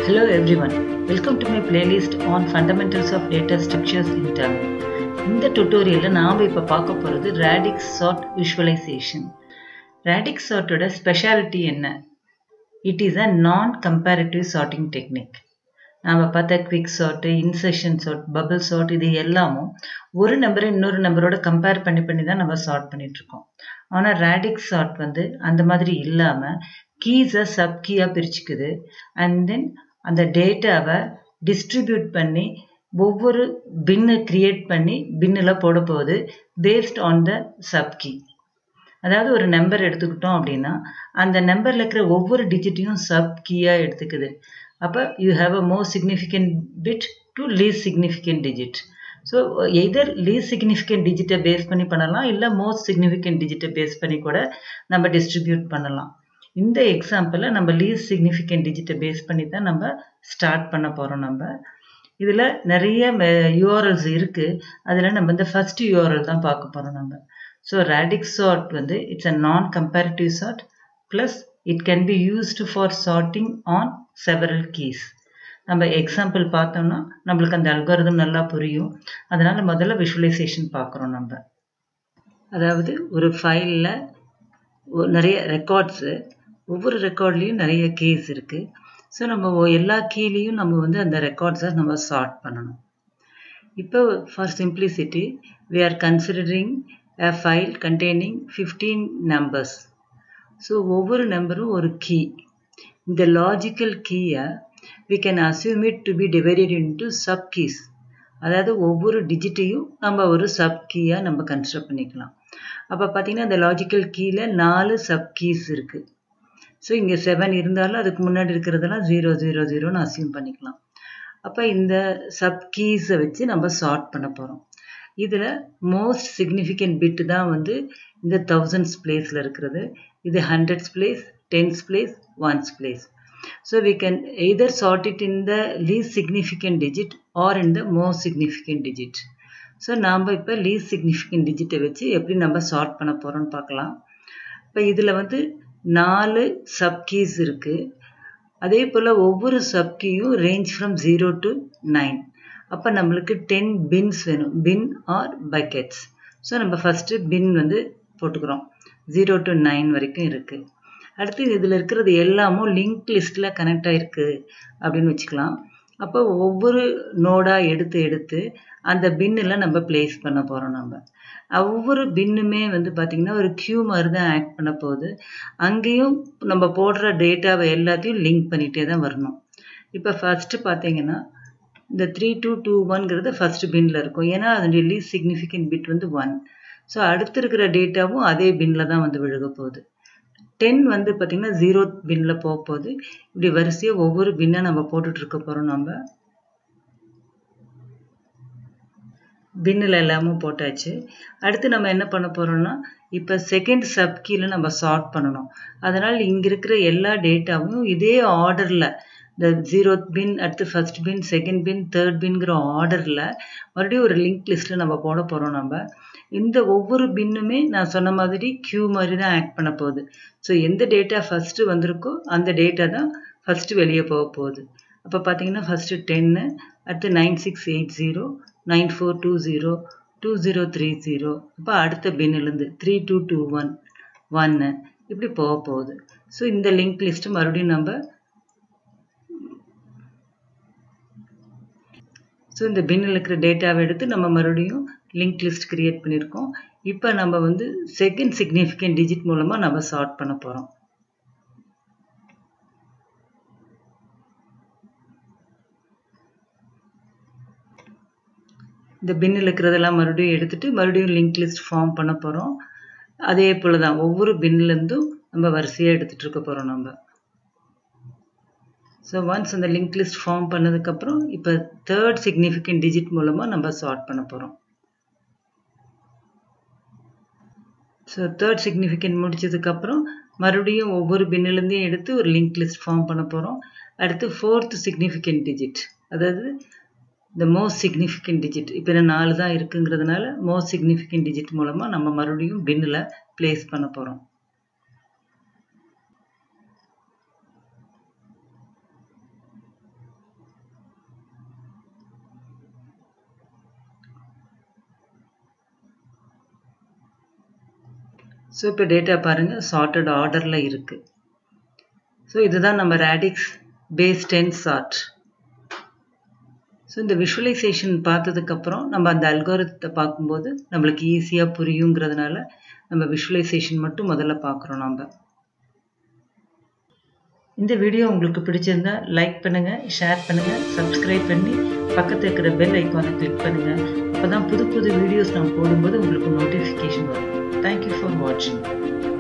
Hello everyone, welcome to my playlist on fundamentals of data structures in Tamil. இந்த டுட்டோரியலில் நாம் இப்போ பார்க்க போகிறது ரேடிக்ஸ் சார்ட் விஷுவலைசேஷன் ரேடிக்ஸ் சார்ட்டோட ஸ்பெஷாலிட்டி என்ன it is a non comparative sorting technique நாம் பார்த்த quick sort insertion sort bubble sort இது எல்லாமும் ஒரு நம்பரை இன்னொரு நம்பரோட கம்பேர் பண்ணி பண்ணி தான் நம்ம சார்ட் பண்ணிகிட்ருக்கோம் ஆனால் ரேடிக்ஸ் சார்ட் வந்து அந்த மாதிரி இல்லாமல் கீஸை சப் கீயாக பிரிச்சுக்குது அண்ட் தென் அந்த டேட்டாவை டிஸ்ட்ரிபியூட் பண்ணி ஒவ்வொரு பின்னை கிரியேட் பண்ணி பின்னில் போட போகுது based on the sub key அதாவது ஒரு நம்பர் எடுத்துக்கிட்டோம் அப்படின்னா அந்த நம்பரில் இருக்கிற ஒவ்வொரு டிஜிட்டையும் சப் கீயாக எடுத்துக்குது அப்போ you have a more significant bit to least significant digit so either least significant டிஜிட்டை பேஸ் பண்ணி பண்ணலாம் இல்லை மோஸ்ட் சிக்னிஃபிகண்ட் டிஜிட்டை பேஸ் பண்ணி கூட நம்ம டிஸ்ட்ரிபியூட் பண்ணலாம் இந்த எக்ஸாம்பிளில் நம்ம லீஸ் சிக்னிஃபிகண்ட் டிஜிட்டை பேஸ் பண்ணி தான் நம்ம ஸ்டார்ட் பண்ண போகிறோம் நம்ம இதில் நிறைய யூஆர்எல்ஸ் இருக்குது அதில் நம்ம இந்த ஃபர்ஸ்ட் யூஆர்எல் தான் பார்க்க போகிறோம் நம்ம ஸோ ரேடிக் சார்ட் வந்து it's a non comparative sort plus it can be used for sorting on several keys நம்ம எக்ஸாம்பிள் பார்த்தோம்னா நம்மளுக்கு அந்த அல்காரதம் நல்லா புரியும் அதனால் முதல்ல விஷுவலைசேஷன் பார்க்குறோம் நம்ம அதாவது ஒரு ஃபைலில் நிறைய ரெக்கார்ட்ஸு ஒவ்வொரு ரெக்கார்ட்லேயும் நிறைய கீஸ் இருக்குது ஸோ நம்ம எல்லா கீலையும் நம்ம வந்து அந்த ரெக்கார்ட்ஸை நம்ம சார்ட் பண்ணணும் இப்போ for simplicity we are considering a file containing 15 numbers. So ஒவ்வொரு நம்பரும் ஒரு கீ இந்த லாஜிக்கல் கீயை we can assume it to be divided into sub keys அதாவது ஒவ்வொரு டிஜிட்டையும் நம்ம ஒரு சப் கீயாக நம்ம கன்சிடர் பண்ணிக்கலாம் அப்போ பார்த்தீங்கன்னா இந்த லாஜிக்கல் கீயில் நாலு சப் கீஸ் இருக்குது ஸோ இங்கே செவன் இருந்தாலும் அதுக்கு முன்னாடி இருக்கிறதெல்லாம் ஜீரோ ஜீரோ ஜீரோன்னு அசியூம் பண்ணிக்கலாம் அப்போ இந்த சப் கீஸை வச்சு நம்ம சார்ட் பண்ண போகிறோம் இதில் மோஸ்ட் சிக்னிஃபிகண்ட் பிட்டு தான் வந்து இந்த தௌசண்ட்ஸ் பிளேஸில் இருக்கிறது இது hundreds place tens place ones place so we can either sort it in the least significant digit or in the most significant digit so நாம் இப்போ லீஸ் சிக்னிஃபிகண்ட் டிஜிட்டை வச்சு எப்படி நம்ம சார்ட் பண்ண போகிறோம்னு பார்க்கலாம் இப்போ இதில் வந்து நாலு சப்கீஸ் இருக்குது அதே போல் ஒவ்வொரு சப்கீயும் range from zero to nine அப்போ நம்மளுக்கு டென் பின்ஸ் வேணும் பின் ஆர் பக்கெட்ஸ் ஸோ நம்ம ஃபஸ்ட்டு பின் வந்து போட்டுக்கிறோம் ஜீரோ டு நைன் வரைக்கும் இருக்குது அடுத்து இதில் இருக்கிறது எல்லாமும் லிங்க் லிஸ்ட்டில் கனெக்ட் ஆகிருக்கு அப்படின்னு வச்சுக்கலாம் அப்போ ஒவ்வொரு நோடாக எடுத்து எடுத்து அந்த பின்னில் நம்ம பிளேஸ் பண்ண போகிறோம் நம்ம ஒவ்வொரு பின்னுமே வந்து பார்த்திங்கன்னா ஒரு க்யூ மாதிரி தான் ஆக்ட் பண்ண போகுது அங்கேயும் நம்ம போடுற டேட்டாவை எல்லாத்தையும் லிங்க் பண்ணிகிட்டே தான் வரணும் இப்போ ஃபஸ்ட்டு பார்த்தீங்கன்னா இந்த த்ரீ டூ டூ ஒன்ங்கிறது ஃபர்ஸ்ட் பின்னில் இருக்கும் ஏன்னா அதனுடைய லீஸ் சிக்னிஃபிகண்ட் பிட் வந்து ஒன் ஸோ அடுத்து இருக்கிற டேட்டாவும் அதே பின்னில் தான் வந்து விழுக போகுது டென் வந்து பார்த்திங்கன்னா ஜீரோ பின்னில் போக போகுது இப்படி வரிசையாக ஒவ்வொரு பின்னாக நம்ம போட்டுட்ருக்க போகிறோம் நம்ம பின்னில் எல்லாமும் போட்டாச்சு அடுத்து நம்ம என்ன பண்ண போகிறோம்னா இப்போ செகண்ட் சப் கீழே நம்ம சார்ட் பண்ணணும் அதனால் இங்கே இருக்கிற எல்லா டேட்டாவும் இதே ஆர்டரில் இந்த ஜீரோ பின் அடுத்து first bin second bin third பின்கிற ஆர்டரில் மறுபடியும் ஒரு லிங்க் லிஸ்ட்டில் நம்ம போட போகிறோம் நம்ம இந்த ஒவ்வொரு பின்னுமே நான் சொன்ன மாதிரி க்யூ மாதிரி தான் ஆக்ட் பண்ண போகுது ஸோ எந்த டேட்டா ஃபஸ்ட்டு வந்திருக்கோ அந்த டேட்டா தான் ஃபஸ்ட்டு வெளியே போக போகுது அப்போ பார்த்தீங்கன்னா ஃபஸ்ட்டு டென்னு அடுத்து nine six eight zero nine four two zero two zero three zero அப்போ அடுத்த பின்னிலேருந்து த்ரீ டூ டூ ஒன் ஒன்று இப்படி போக போகுது ஸோ இந்த லிங்க் லிஸ்ட்டு மறுபடியும் நம்ம ஸோ இந்த பின்னில் இருக்கிற டேட்டாவை எடுத்து நம்ம மறுபடியும் லிங்க் லிஸ்ட் கிரியேட் பண்ணியிருக்கோம் இப்போ நம்ம வந்து செகண்ட் சிக்னிஃபிகண்ட் டிஜிட் மூலமாக நம்ம சார்ட் பண்ண போகிறோம் இந்த பின்னில் இருக்கிறதெல்லாம் மறுபடியும் எடுத்துட்டு மறுபடியும் லிங்க் லிஸ்ட் ஃபார்ம் பண்ண போகிறோம் அதே போல் தான் ஒவ்வொரு பின்லேருந்தும் நம்ம வரிசையாக எடுத்துகிட்டு இருக்க போகிறோம் நம்ம ஸோ ஒன்ஸ் அந்த லிங்க் லிஸ்ட் ஃபார்ம் பண்ணதுக்கப்புறம் இப்போ தேர்ட் சிக்னிஃபிகண்ட் டிஜிட் மூலமாக நம்ம சார்ட் பண்ண போகிறோம் ஸோ தேர்ட் சிக்னிஃபிகண்ட் முடிச்சதுக்கப்புறம் மறுபடியும் ஒவ்வொரு பின்னிலேருந்தையும் எடுத்து ஒரு லிங்க் லிஸ்ட் ஃபார்ம் பண்ண போகிறோம் அடுத்து ஃபோர்த் சிக்னிஃபிகண்ட் டிஜிட் அதாவது இந்த மோஸ்ட் சிக்னிஃபிகண்ட் டிஜிட் இப்போ நாலு தான் இருக்குங்கிறதுனால மோஸ்ட் சிக்னிஃபிகண்ட் டிஜிட் மூலமாக நம்ம மறுபடியும் பின்னில் ப்ளேஸ் பண்ண போகிறோம் ஸோ இப்போ டேட்டா பாருங்கள் சார்ட்டட் ஆர்டரில் இருக்குது ஸோ இதுதான் நம்ம radix base ten chart so இந்த விஷுவலைசேஷன் பார்த்ததுக்கப்புறம் நம்ம அந்த அல்காரத்தை பார்க்கும்போது நம்மளுக்கு ஈஸியாக புரியுங்கிறதுனால நம்ம விஷுவலைசேஷன் மட்டும் முதல்ல பார்க்குறோம் நம்ம இந்த வீடியோ உங்களுக்கு பிடிச்சிருந்தா லைக் பண்ணுங்கள் ஷேர் பண்ணுங்கள் சப்ஸ்கிரைப் பண்ணி பக்கத்தில் இருக்கிற பெல் ஐக்கானை கிளிக் பண்ணுங்கள் அப்போ தான் புது புது வீடியோஸ் நான் போடும்போது உங்களுக்கு நோட்டிஃபிகேஷன் வரும் தேங்க்யூ ஃபார் வாட்சிங்